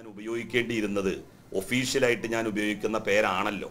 ഞാൻ ഉപയോഗിക്കേണ്ടിയിരുന്നത് ഒഫീഷ്യലായിട്ട് ഞാൻ ഉപയോഗിക്കുന്ന പേരാണല്ലോ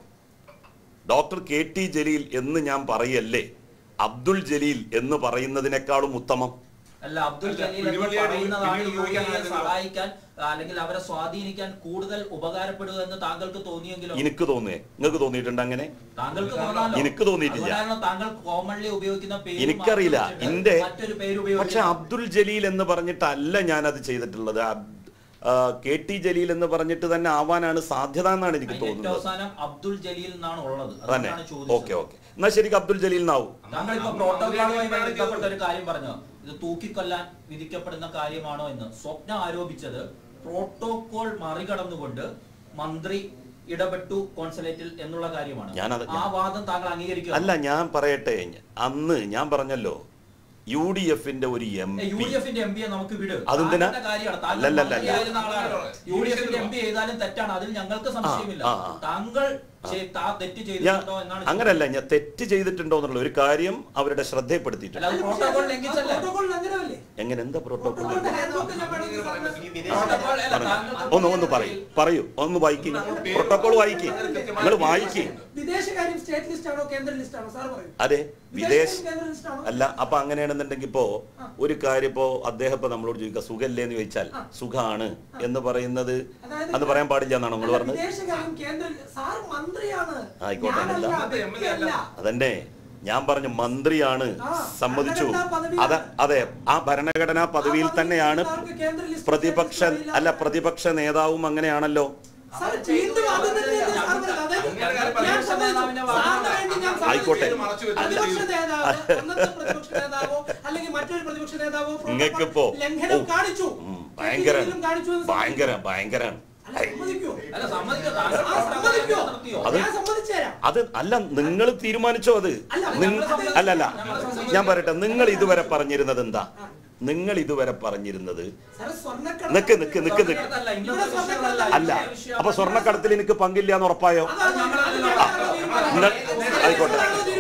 ഡോക്ടർ കെ ടി ജലീൽ എന്ന് ഞാൻ പറയല്ലേ അബ്ദുൾ ജലീൽ എന്ന് പറയുന്നതിനേക്കാളും ഉത്തമം അല്ല അബ്ദുൽ അല്ല, ജലീൽ എന്ന് പിടിവള്ളിയായിട്ട് പറയുന്നതാണ് യു പിടിവള്ളിയായിട്ട് എ ഉപയോഗിക്കാൻ സഹായിക്കാൻ അല്ലെങ്കിൽ അവരെ സ്വാധീനിക്കാൻ കൂടുതൽ ഉപകാരപ്പെടുക എന്ന് താങ്കൾക്ക് തോന്നിയെങ്കിലോ എനിക്ക് തോന്നുകയെ നിങ്ങൾക്ക് തോന്നിയിട്ടുണ്ട് അങ്ങനെ താങ്കൾക്ക് തോന്നാലോ എനിക്ക് തോന്നിയിട്ടില്ല. അതുകൊണ്ടാണോ താങ്കൾ കോമൺലി ഉപയോഗിക്കുന്ന പേര് എനിക്കറിയില്ല മാറ്റി വെച്ചിട്ട് എന്റെ മറ്റൊരു പേര് പക്ഷെ ഉപയോഗിക്കുന്നു അബ്ദുൾ ജലീൽ എന്ന് പറഞ്ഞിട്ടല്ല ഞാൻ അത് ചെയ്തിട്ടുള്ളത് അബ്- ആ, കെ ടി ജലീൽ എന്ന് പറഞ്ഞിട്ട് തന്നെ ആവാനാണ് സാധ്യത എന്നാണ് എനിക്ക് അതിന്റെ ഏറ്റവും തോന്നുന്നത് അവസാനം അബ്ദുൽ ജലീൽ എന്നാണ് ഉള്ളത് തന്നെ അതുകൊണ്ടാണ് ഓക്കെ ചോദിച്ചത് ഓക്കെ എന്നാ ശരിക്കും അബ്ദുൾ ജലീൽ എന്നാവും താങ്കൾ ഇപ്പൊ അന്ന് പ്രോട്ടോകോളുമായി അന്ന് ബന്ധപ്പെട്ട ഒരു കാര്യം പറഞ്ഞു ഇത് തൂക്കിക്കൊല്ലാൻ വിധിക്കപ്പെടുന്ന കാര്യമാണോ എന്ന് സ്വപ്ന ആരോപിച്ചത് പ്രോട്ടോകോൾ മറികടന്നുകൊണ്ട് മന്ത്രി ഇടപെട്ടു കോൺസുലേറ്റിൽ എന്നുള്ള കാര്യമാണ് ഞാനത് ആ വാദം താങ്കൾ അംഗീകരിക്കുക അല്ല ഞാൻ പറയട്ടെ അന്ന് ഞാൻ പറഞ്ഞല്ലോ യു ഡി എഫിന്റെ ഒരു എം യു പി ഡി എഫിന്റെ എം പിയെ നമുക്ക് വിട് അതെന്തിനാ? താങ്കളുടെ കാര്യമാണ്. താങ്കൾ അല്ലല്ലല്ല. മന്ത്രിയായിരുന്ന ആളാണ്. യു ഡി എഫിന്റെ എം പി ചെയ്താലും തെറ്റാണ് അതിൽ ഞങ്ങൾക്ക് സംശയമില്ല ആ, ആ. താങ്കൾ ചെയ്- താ- തെറ്റ് ഞാൻ ചെയ്തിട്ടുണ്ടോ എന്നാണ് അങ്ങനല്ല ഞാൻ തെറ്റ് ചെയ്തിട്ടുണ്ടോ എന്നുള്ള ഒരു കാര്യം അവരുടെ അല്ല ശ്രദ്ധയിൽപ്പെടുത്തിയിട്ടുണ്ട് അത് പ്രോട്ടോകോൾ ലംഘിച്ചല്ലേ പ്രോട്ടോകോൾ ലംഘനമല്ലേ? എങ്ങനെ എന്താ പ്രോട്ടോകോൾ പ്രോട്ടോകോളിന്റെ ഹാൻഡ്ബുക്ക് ഞാൻ വേണമെങ്കിൽ സാറിന് പ്രോട്ടോകോൾ അല്ല, പറഞ്ഞു. താങ്കൾ- ഒന്ന് ഒന്ന് പറയൂ പറയൂ ഒന്ന് വായിക്കും പ്രോട്ടോകോൾ വായിക്കും നിങ്ങൾ വായിക്കും വിദേശകാര്യം സ്റ്റേറ്റ് ലിസ്റ്റ് ആണോ കേന്ദ്ര ലിസ്റ്റ് ആണോ സാർ പറയൂ അതെ വിദേശ വിദേശകാര്യം കേന്ദ്ര ലിസ്റ്റ് ആണോ അല്ല അപ്പൊ അങ്ങനെയാണെന്നുണ്ടെങ്കിൽ ഇപ്പോ ഒരു കാര്യം ഇപ്പോ അദ്ദേഹം ഇപ്പൊ നമ്മളോട് ചോദിക്കുക സുഖല്ലേ എന്ന് ചോദിച്ചാൽ സുഖാണ് എന്ന് പറയുന്നത് അതായത് അന്ന് പറയാൻ പാടില്ല എന്നാണോ നിങ്ങൾ അല്ല, പറഞ്ഞത് വിദേശകാര്യം കേന്ദ്ര സാർ മന്ത്രിയാണ് ആയിക്കോട്ടെ, ഞാനല്ല, അല്ല. വ്യക്തിയല്ല. അതന്നെ ഞാൻ പറഞ്ഞു മന്ത്രിയാണ് ആ, സമ്മതിച്ചു ഭരണഘടനാ പദവിയാണ്. അത അതെ ആ ഭരണഘടനാ പദവിയിൽ ആ തന്നെയാണ് പദവിയിൽ സാർക്ക് കേന്ദ്ര ലിസ്റ്റ് പ്രതിപക്ഷ സ്റ്റേറ്റ് അല്ല പ്രതിപക്ഷ നേതാവും അങ്ങനെയാണല്ലോ സാർ വീണ്ടും അത് തന്നെയല്ലേ സാർ പറഞ്ഞത്? അതായത് അങ്ങനെ ഞാൻ പ്രതിപക്ഷ സമ്മതിച്ചു. നേതാവിനെ സാറിന് വേണ്ടി ഞാൻ സമ്മതിച്ചു. ആയിക്കോട്ടെ. പ്രതിപക്ഷ നേതാവ് അന്നത്തെ പ്രതിപക്ഷ നേതാവോ അല്ലെങ്കിൽ മറ്റൊരു പ്രതിപക്ഷ നേതാവോ നിങ്ങൾക്കിപ്പോ ലംഘനം ഓ, കാണിച്ചു ഉം, ഭയങ്കര കേന്ദ്രത്തിലും കാണിച്ചു എന്ന് ഭയങ്കര ഭയങ്കരാണ് അല്ല, സമ്മതിക്കോ? അല്ല സമ്മതിക്കോ താങ്കൾ ആ, സമ്മതിക്കോ? നടത്തിയോ അത് ഞാൻ സമ്മതിച്ചുതരാം. അത് അല്ല നിങ്ങൾ തീരുമാനിച്ചോ അത് അല്ല, നിങ്ങ- അത് അല്ലല്ല ഞങ്ങൾ ഞാൻ പറയട്ടെ നിങ്ങൾ ഇതുവരെ പറഞ്ഞിരുന്നത് എന്താ നിങ്ങൾ ഇതുവരെ പറഞ്ഞിരുന്നത് സാർ, സ്വർണ്ണക്കടത്ത് നിക്ക് നിക്ക് നിക്ക് നിക്ക് സ്വർണ്ണക്കടത്തല്ല, ഇന്നത്തെ ഇവിടെ വിഷയങ്ങളല്ല. അല്ല ഇന്നത്തെ വിഷയം അപ്പൊ സ്വർണ്ണക്കടത്തിൽ എനിക്ക് പങ്കില്ല എന്ന് ഉറപ്പായോ അതാണ് ഞങ്ങൾ അത് നിങ്ങൾ ആയിക്കോട്ടെ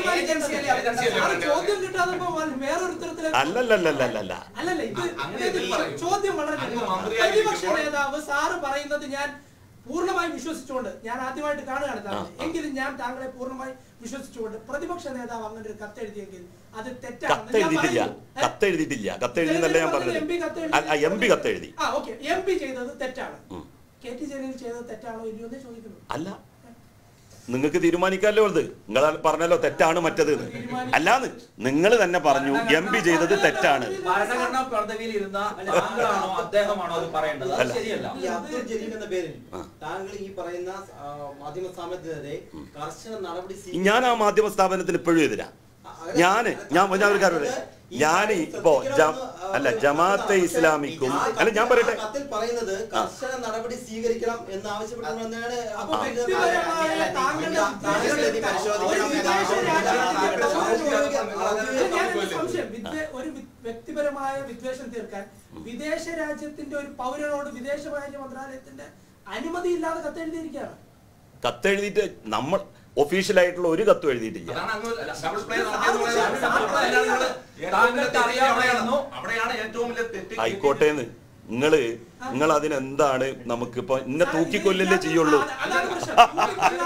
സാർ, ചോദ്യം കിട്ടാതെ ഇപ്പോ വേറൊരു തരത്തിലേക്ക് അല്ലല്ലല്ലല്ലല്ല അല്ലല്ല ഇത് അങ്ങനെ ഇത് പറയൂ. ചോദ്യം വളരെ അങ്ങ് ലളിതമാണ്. മന്ത്രിയായിരിക്കുമ്പോൾ- പ്രതിപക്ഷ നേതാവ് സാറ് പറയുന്നത് ഞാൻ പൂർണ്ണമായി വിശ്വസിച്ചുകൊണ്ട് ഞാൻ ആദ്യമായിട്ട് കാണുകയാണ് താങ്കളെ ആ, ആ. എങ്കിലും ഞാൻ താങ്കളെ പൂർണ്ണമായി വിശ്വസിച്ചുകൊണ്ട് പ്രതിപക്ഷ നേതാവ് അങ്ങനെ ഒരു കത്തെഴുതിയെങ്കിൽ അത് തെറ്റാണെന്ന് ഞാൻ കത്തെഴുതിയിട്ടില്ല പറയുന്നു. ഏ? കത്തെഴുതിയിട്ടില്ല കത്തെഴുതിന്നല്ല ഞാൻ പറഞ്ഞത് എം പി കത്തെഴുതി. അല്ല, എം പി കത്തെഴുതി ആ ഓക്കെ എം പി ചെയ്തത് തെറ്റാണ് ഉം. കെ ടി ജലീൽ ചെയ്തത് തെറ്റാണോ ഇല്ലയോ എന്ന് ചോദിക്കുന്നു അല്ല നിങ്ങൾക്ക് തീരുമാനിക്കാമല്ലോ അത് നിങ്ങൾ പറഞ്ഞല്ലോ തെറ്റാണ് മറ്റത് എന്ന്. അല്ലാന്ന് നിങ്ങൾ തന്നെ പറഞ്ഞു എം പി ചെയ്തത് തെറ്റാണ് ഭരണഘടനാ പദവിയിൽ ഇരുന്ന താങ്കളാണോ അദ്ദേഹമാണോ അത് പറയേണ്ടത് അത് അല്ല. ശരിയല്ല ഈ അബ്ദുൽ ജലീൽ എന്ന പേരിൽ ആ. താങ്കൾ ഈ പറയുന്ന ആ, മാധ്യമ സ്ഥാപനത്തിനെതിരെ കർശന നടപടി സ്വീകരിക്കും. ഞാൻ ആ മാധ്യമ സ്ഥാപനത്തിന് ഇപ്പോഴും എതിരാ ഞാന് ഞാൻ ഞാൻ ഒരു കാര്യം പറയാം. ഞാൻ ഇപ്പോ ജ- അല്ല ജമാഅത്തെ ഇസ്ലാമിക്കും അല്ല ഞാൻ പറയട്ടെ കത്തിൽ പറയുന്നത് കർശന നടപടി സ്വീകരിക്കണം എന്ന് ആവശ്യപ്പെട്ടുകൊണ്ടാണ് അപ്പൊ വ്യക്തിപരമായ താങ്കളുടെ താങ്കളുടെ ഇത് പരിശോധിക്കണം ഒരു എന്നാണ് വിദേശ രാജ്യത്തിന്റെ ആവശ്യപ്പെടുന്നത്. ഞാൻ ഒരു സംശയം വിദ്വേ- ഒരു വി- വ്യക്തിപരമായ വിദ്വേഷം തീർക്കാൻ വിദേശ രാജ്യത്തിന്റെ ഒരു പൗരനോട് വിദേശകാര്യ മന്ത്രാലയത്തിന്റെ അനുമതി ഇല്ലാതെ കത്തെഴുതിയിരിക്കുകയാണ് കത്തെഴുതിയിട്ട് നമ്മൾ ഒഫീഷ്യലായിട്ടുള്ള ഒരു കത്തും എഴുതിയിട്ടില്ല അതാണ് അങ്ങ് ഡബിൾ പ്ലേ സാർ, നടത്തിയത് സാർ, സാർ, അവിടെയാണ് നിങ്ങള് ഏറ്റവും വലിയ താങ്കൾക്ക് തെറ്റ് അറിയാമായിരുന്നു. അവിടെയാണ് ഏറ്റവും വലിയ തെറ്റ് ആയിക്കോട്ടേന്ന് നിങ്ങള് നിങ്ങൾ അതിനെന്താണ് നമുക്കിപ്പോ ഇന്നെ തൂക്കിക്കൊല്ലല്ലേ ചെയ്യുള്ളൂ അതാണ് അതാണ് പ്രശ്നം.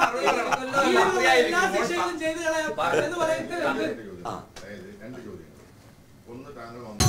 ഈ ഒരു എല്ലാ ശിക്ഷകളും ചെയ്തു കളയാം എന്ന് പറയുന്നത് രണ്ട് ചോദ്യം. അതായത് രണ്ട് ചോദ്യങ്ങൾ ഒന്ന് താങ്കൾ വന്നു